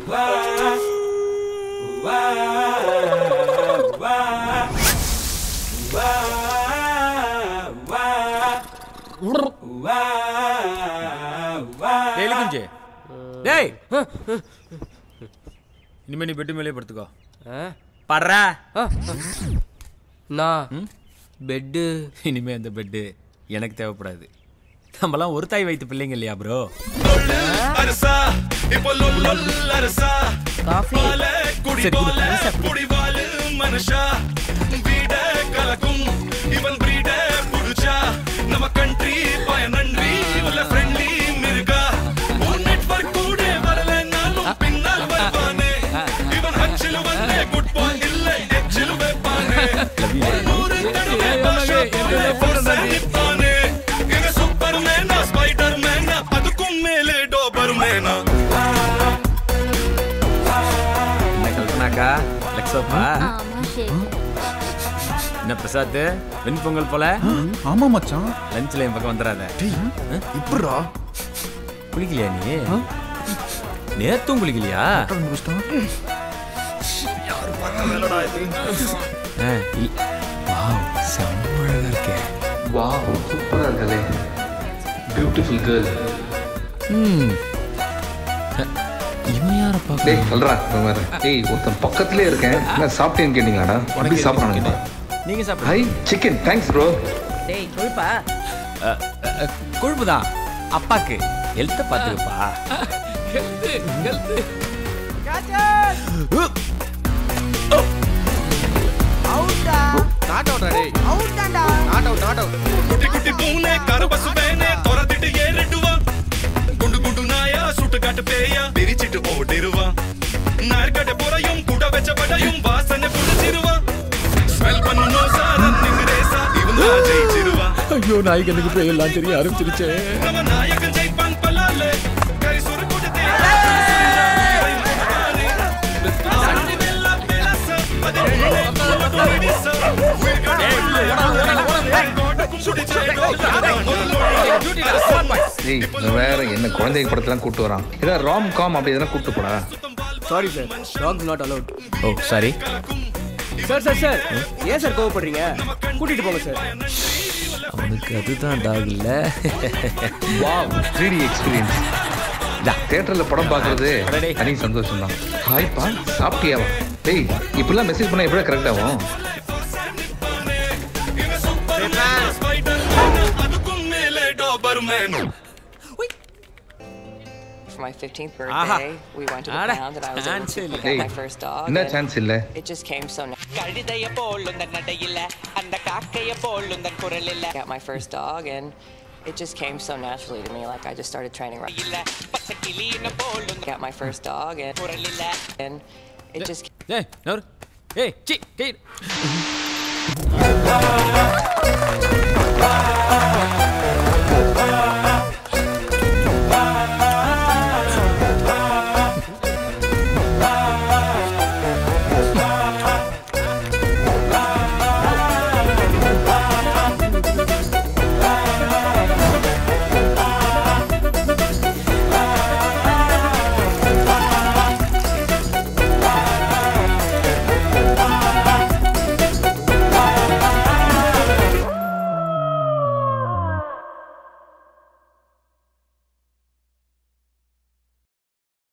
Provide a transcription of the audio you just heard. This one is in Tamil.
டேய் குஞ்சு டேய் இனிமே நீ பெட்டு மேலே படுத்துக்கோ படுறா நான் பெட்டு இனிமே அந்த பெட்டு எனக்கு தேவைப்படாது நம்மலாம் ஒரு தாய் வைத்த பிள்ளைங்க இல்லையா ப்ரோ அரசா இப்போ லொல் லொல் அரசா காஃபி பால குடி சரி, குடு. போல குடிவாழு மனுஷா வீட கலக்கும் இவன் பிரீட புடிச்சா நம்ம கண்ட்ரி பய நன்றி உள்ள ஃப்ரெண்ட்லி மிருகா உன் நெட்வொர்க் கூட வரலனாலும் பின்னால் வருவானே இவன் ஹச்சில் வந்து குட் பாய் இல்லை எச்சில் வைப்பானே ஒரு நூறு தடவை பாஷா போல force நிப்பானே எங்க சூப்பர் மேனா ஸ்பைடர் மேனா அதுக்கும் மேலே டோபர் மேனா என்ன கல்பனாக்கா லக்ஸோப்பா ஆமா ஷேக் என்ன பிரசாத் வெண்பொங்கல் போல ஆமா மச்சான் லஞ்சில் என் பக்கம் வந்துடாத இப்படா குளிக்கலையா நீ நேத்தும் குளிக்கலையா ஆ, இ- வாவ், செம்ம அழகா இருக்கே வாவ் சூப்பரா இருக்கலே பியூட்டிஃபுல் கேர்ள் ம். இவன் யார பார்க்க டேய் சொல்றா இவன் வேற டேய் ஒருத்தன் பக்கத்துலயே இருக்கேன் என்ன சாப்பிட்டேன்னு கேட்டீங்களாடா எப்படி சாப்பிடறானுங்க நீங்க சாப்பிடு ஹை சிக்கன் தேங்க்ஸ் ப்ரோ டேய் கொழுப்பா கொழுப்பு தான் அப்பாக்கு ஹெல்த்தை பார்த்துக்கப்பா குட்டி குட்டி பூனை கரபசு வேனே துரத்திட்டு ஏறிடுவான் குண்டு குண்டு நாயா சுட்டு காட்டு பேயா பிரிச்சிட்டு ஓடிடுவான் நார்கட்ட புறையும் குட வச்ச படையும் வாசனை புடிச்சிருவான் ஸ்மெல் பண்ணணும் சார் ரன்னிங் ரேசா இவன் தான் ஜெயிச்சிருவான் ஐயோ நாய்கனுக்கு போய் எல்லாம் தெரிய ஆரம்பிச்சிருச்சே நம்ம நாயகன் ஜெயிப்பான் பல்லாலே கறி சுரு கொடுத்தே டேய் இவன் வேற என்ன குழந்தை படத்தெல்லாம் கூட்டு வரான் ஏதாவது ராம் காம் அப்படி எதனா கூட்டு போடா sorry sir dogs not allowed oh sorry sir sir sir ஏன் சார் கோவப்படுறீங்க கூட்டிட்டு போங்க சார் அவனுக்கு அதுதான் டாக் இல்ல வாவ் 3D எக்ஸ்பீரியன்ஸ் தியேட்டர்ல படம் பார்க்கறது அடடே. தனி சந்தோஷம் தான் ஹாய்ப்பா சாப்பிட்டியாவா டேய் இப்படிலாம் மெசேஜ் பண்ணா எப்படி கரெக்ட் ஆகும் அதுக்கும் மேலே டோபர் மேனும் For my 15th Aha. birthday, we went to the Ada. pound and I was able Chance to இல்ல. pick டேய் up my first dog. என்ன and சான்ஸ் இல்ல It just came so natural. கழுதைய போலுந்த நடையில அந்த காக்கைய போலுந்த குரலில் I got my first dog and it just came so naturally to me. Like I just started training right. இல்ல பச்சை கிளியின போலுந்த Got my first dog and குரலில் and it just ஏய் நவரு ஏய் சி கை